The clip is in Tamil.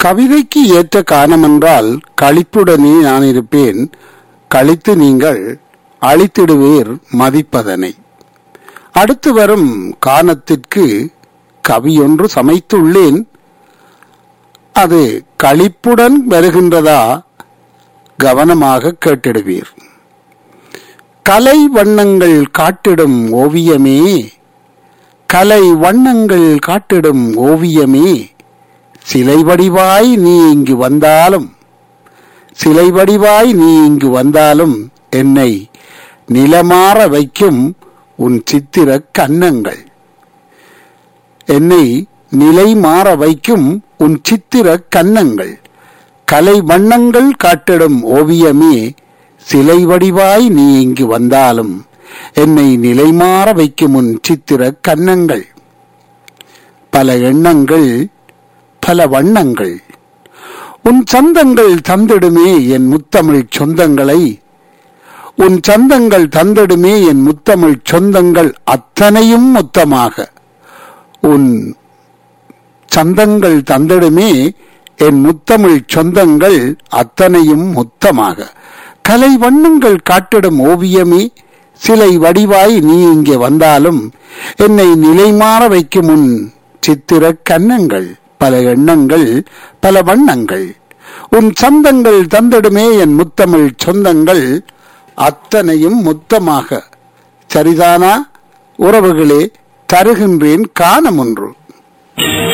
கவிதைக்கு ஏற்ற காரணம் என்றால் களிப்புடனே நான் இருப்பேன் கழித்து நீங்கள் அழித்திடுவீர் மதிப்பதனை அடுத்து வரும் காணத்திற்கு கவியொன்று சமைத்துள்ளேன் அது களிப்புடன் வருகின்றதா கவனமாக கேட்டிடுவீர் கலை வண்ணங்கள் காட்டிடும் ஓவியமே கலை வண்ணங்கள் காட்டிடும் ஓவியமே சிலை வடிவாய் நீ இங்கு வந்தாலும் சிலை வடிவாய் நீ இங்கு வந்தாலும் என்னை நிலமாற வைக்கும் உன் சித்திர கன்னங்கள் என்னை நிலை மாற வைக்கும் உன் சித்திர கன்னங்கள் கலை வண்ணங்கள் காட்டிடும் ஓவியமே சிலை வடிவாய் நீ இங்கு வந்தாலும் என்னை நிலைமாற வைக்கும் உன் சித்திர கன்னங்கள் பல எண்ணங்கள் பல வண்ணங்கள் உன் சந்தங்கள் தந்திடுமே என் முத்தமிழ் சொந்தங்களை உன் சந்தங்கள் தந்திடுமே என் முத்தமிழ் சொந்தங்கள் அத்தனையும் மொத்தமாக உன் சந்தங்கள் தந்திடுமே என் முத்தமிழ் சொந்தங்கள் அத்தனையும் மொத்தமாக கலை வண்ணங்கள் காட்டிடும் ஓவியமே சிலை வடிவாய் நீ இங்கே வந்தாலும் என்னை நிலைமாற வைக்கும் உன் சித்திர கன்னங்கள் பல எண்ணங்கள் பல வண்ணங்கள் உன் சந்தங்கள் தந்திடுமே என் முத்தமிழ் சொந்தங்கள் அத்தனையும் மொத்தமாக சரிதானா உறவுகளே தருகின்றேன் காணம் ஒன்று